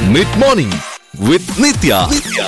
Mid morning with Nithya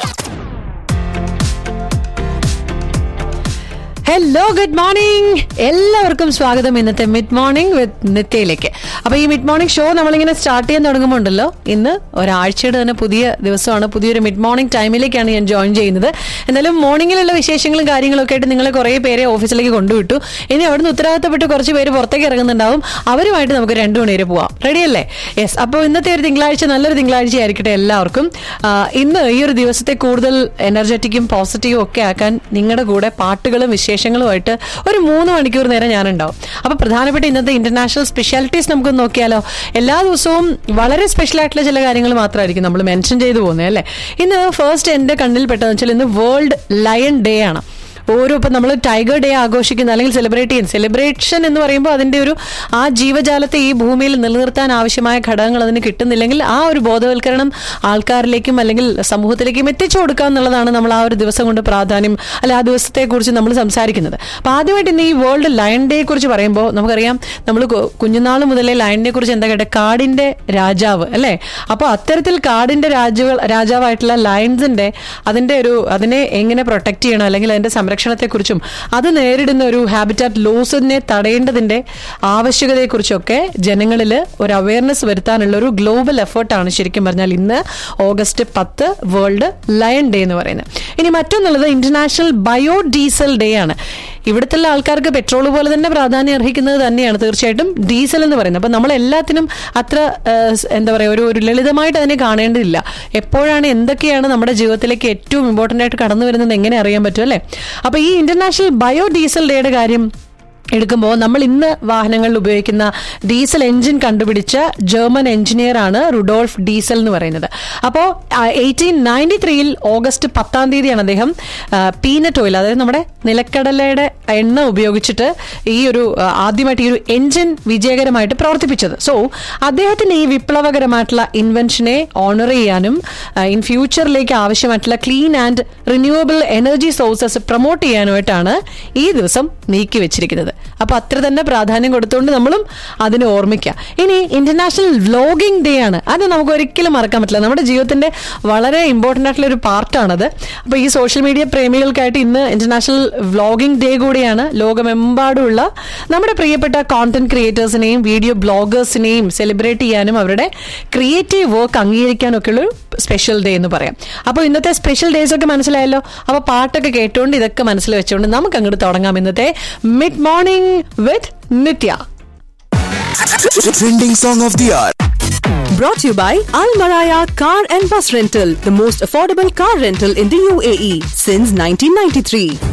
hello good morning എല്ലാവർക്കും സ്വാഗതം ഇന്നത്തെ മിഡ് മോർണിംഗ് വിത്ത് നിത്യയിലേക്ക് അപ്പൊ ഈ മിഡ് മോർണിംഗ് ഷോ നമ്മളിങ്ങനെ സ്റ്റാർട്ട് ചെയ്യാൻ തുടങ്ങുമ്പോൾ ഉണ്ടല്ലോ ഇന്ന് ഒരാഴ്ചയുടെ തന്നെ പുതിയ ദിവസമാണ് പുതിയൊരു മിഡ് മോർണിംഗ് ടൈമിലേക്കാണ് ഞാൻ ജോയിൻ ചെയ്യുന്നത് എന്തായാലും മോർണിംഗിലുള്ള വിശേഷങ്ങളും കാര്യങ്ങളൊക്കെ ആയിട്ട് നിങ്ങൾ കുറേ പേരെ ഓഫീസിലേക്ക് കൊണ്ടുവിട്ടു ഇനി അവിടുന്ന് ഉത്തരവാദിത്തപ്പെട്ട് കുറച്ച് പേര് പുറത്തേക്ക് ഇറങ്ങുന്നുണ്ടാവും അവരുമായിട്ട് നമുക്ക് രണ്ടു മണിവരെ പോവാം റെഡി അല്ലേ യെസ് അപ്പോൾ ഇന്നത്തെ ഒരു തിങ്കളാഴ്ച നല്ലൊരു തിങ്കളാഴ്ച ആയിരിക്കട്ടെ എല്ലാവർക്കും ആ, ഇന്ന് ഈ ഒരു ദിവസത്തെ കൂടുതൽ എനർജറ്റിക്കും പോസിറ്റീവും ഒക്കെ ആക്കാൻ നിങ്ങളുടെ കൂടെ പാട്ടുകളും വിശേഷങ്ങളുമായിട്ട് ഒരു മൂന്ന് മണിക്കൂർ നേരം ഞാനുണ്ടാവും അപ്പൊ പ്രധാനപ്പെട്ട ഇന്നത്തെ ഇന്റർനാഷണൽ സ്പെഷ്യാലിറ്റീസ് നമുക്ക് നോക്കിയാലോ എല്ലാ ദിവസവും വളരെ സ്പെഷ്യൽ ആയിട്ടുള്ള ചില കാര്യങ്ങൾ മാത്രമായിരിക്കും നമ്മൾ മെൻഷൻ ചെയ്തു പോകുന്നത് അല്ലേ ഇന്ന് ഫസ്റ്റ് എന്റെ കണ്ണിൽ പെട്ടതെന്ന് വെച്ചാൽ ഇന്ന് വേൾഡ് ലയൺ ഡേ ആണ് ഓരോ ഇപ്പം നമ്മൾ ടൈഗർ ഡേ ആഘോഷിക്കുന്ന അല്ലെങ്കിൽ സെലിബ്രേറ്റ് ചെയ്യുന്ന സെലിബ്രേഷൻ എന്ന് പറയുമ്പോൾ അതിൻ്റെ ഒരു ആ ജീവജാലത്തെ ഈ ഭൂമിയിൽ നിലനിർത്താൻ ആവശ്യമായ ഘടകങ്ങൾ അതിന് കിട്ടുന്നില്ലെങ്കിൽ ആ ഒരു ബോധവൽക്കരണം ആൾക്കാരിലേക്കും അല്ലെങ്കിൽ സമൂഹത്തിലേക്കും എത്തിച്ചു കൊടുക്കുക എന്നുള്ളതാണ് നമ്മൾ ആ ഒരു ദിവസം കൊണ്ട് പ്രാധാന്യം അല്ലെ ആ ദിവസത്തെക്കുറിച്ച് നമ്മൾ സംസാരിക്കുന്നത് അപ്പോൾ ആദ്യമായിട്ട് ഇന്ന് ഈ വേൾഡ് ലയൺ ഡേയെ കുറിച്ച് പറയുമ്പോൾ നമുക്കറിയാം നമ്മൾ കുഞ്ഞുനാൾ മുതലേ ലയണിനെ കുറിച്ച് എന്താ കേട്ടെ കാടിന്റെ രാജാവ് അല്ലേ അപ്പോൾ അത്തരത്തിൽ കാടിന്റെ രാജുകൾ രാജാവായിട്ടുള്ള ലയൺസിന്റെ അതിന്റെ ഒരു അതിനെ എങ്ങനെ പ്രൊട്ടക്ട് ചെയ്യണം അല്ലെങ്കിൽ അതിന്റെ സംരക്ഷണത്തെക്കുറിച്ചും അത് നേരിടുന്ന ഒരു ഹാബിറ്റാറ്റ് ലോസിനെ തടയേണ്ടതിന്റെ ആവശ്യകതയെക്കുറിച്ചൊക്കെ ജനങ്ങളിൽ ഒരു അവയർനെസ് വരുത്താനുള്ള ഒരു ഗ്ലോബൽ എഫേർട്ടാണ് ശരിക്കും പറഞ്ഞാൽ ഇന്ന് ഓഗസ്റ്റ് പത്ത് വേൾഡ് ലയൺ ഡേ എന്ന് പറയുന്നത് ഇനി മറ്റൊന്നുള്ളത് ഇന്റർനാഷണൽ ബയോ ഡീസൽ ഡേ ആണ് ഇവിടുത്തെ ആൾക്കാർക്ക് പെട്രോൾ പോലെ തന്നെ പ്രാധാന്യം അർഹിക്കുന്നത് തന്നെയാണ് തീർച്ചയായിട്ടും ഡീസൽ എന്ന് പറയുന്നത് അപ്പം നമ്മൾ എല്ലാത്തിനും അത്ര ആ, സ് എന്താ പറയുക ഒരു ഒരു ലളിതമായിട്ട് അതിനെ കാണേണ്ടതില്ല എപ്പോഴാണ് എന്തൊക്കെയാണ് നമ്മുടെ ജീവിതത്തിലേക്ക് ഏറ്റവും ഇമ്പോർട്ടൻ്റ് ആയിട്ട് കടന്നു വരുന്നത് എങ്ങനെ അറിയാൻ പറ്റും അല്ലേ അപ്പോൾ ഈ ഇന്റർനാഷണൽ ബയോ ഡീസൽ ഡേയുടെ കാര്യം എടുക്കുമ്പോൾ നമ്മൾ ഇന്ന് വാഹനങ്ങളിൽ ഉപയോഗിക്കുന്ന ഡീസൽ എഞ്ചിൻ കണ്ടുപിടിച്ച ജർമ്മൻ എഞ്ചിനീയർ ആണ് റുഡോൾഫ് ഡീസൽ എന്ന് പറയുന്നത് അപ്പോൾ എയ്റ്റീൻ നയൻറ്റി ത്രീയിൽ ഓഗസ്റ്റ് പത്താം തീയതിയാണ് അദ്ദേഹം പീനട്ട് ഓയിൽ അതായത് നമ്മുടെ നിലക്കടലയുടെ എണ്ണ ഉപയോഗിച്ചിട്ട് ഈ ഒരു ആ, ആദ്യമായിട്ട് ഈ ഒരു എഞ്ചിൻ വിജയകരമായിട്ട് പ്രവർത്തിപ്പിച്ചത് സോ അദ്ദേഹത്തിന്റെ ഈ വിപ്ലവകരമായിട്ടുള്ള ഇൻവെൻഷനെ ഓണർ ചെയ്യാനും ഇൻ ഫ്യൂച്ചറിലേക്ക് ആവശ്യമായിട്ടുള്ള clean and renewable energy sources promote ചെയ്യാനുമായിട്ടാണ് ഈ ദിവസം നീക്കി വെച്ചിരിക്കുന്നത് അപ്പൊ അത്ര തന്നെ പ്രാധാന്യം കൊടുത്തുകൊണ്ട് നമ്മളും അതിനെ ഓർമ്മിക്കുക ഇനി ഇന്റർനാഷണൽ വ്ലോഗിംഗ് ഡേ ആണ് അത് നമുക്ക് ഒരിക്കലും മറക്കാൻ പറ്റില്ല നമ്മുടെ ജീവിതത്തിന്റെ വളരെ ഇമ്പോർട്ടന്റ് ആയിട്ടുള്ള ഒരു പാർട്ടാണത് അപ്പൊ ഈ സോഷ്യൽ മീഡിയ പ്രേമികൾക്കായിട്ട് ഇന്ന് ഇന്റർനാഷണൽ വ്ലോഗിംഗ് ഡേ കൂടിയാണ് ലോകമെമ്പാടുമുള്ള നമ്മുടെ പ്രിയപ്പെട്ട കോണ്ടന്റ് ക്രിയേറ്റേഴ്സിനെയും വീഡിയോ ബ്ലോഗേഴ്സിനെയും സെലിബ്രേറ്റ് ചെയ്യാനും അവരുടെ ക്രിയേറ്റീവ് വർക്ക് അംഗീകരിക്കാനും ഒക്കെ ഉള്ള സ്പെഷ്യൽ ഡേ എന്ന് പറയാം അപ്പോൾ ഇന്നത്തെ സ്പെഷ്യൽ ഡേയ്സ് ഒക്കെ മനസ്സിലായല്ലോ അപ്പോൾ പാട്ടൊക്കെ കേട്ടുകൊണ്ട് ഇതൊക്കെ മനസ്സിൽ വെച്ചുകൊണ്ട് നമുക്ക് അങ്ങോട്ട് തുടങ്ങാം ഇന്നത്തെ mid morning with Nithya trending song of the year Brought to you by Al Maraya Car and Bus Rental, the most affordable car rental in the UAE since 1993.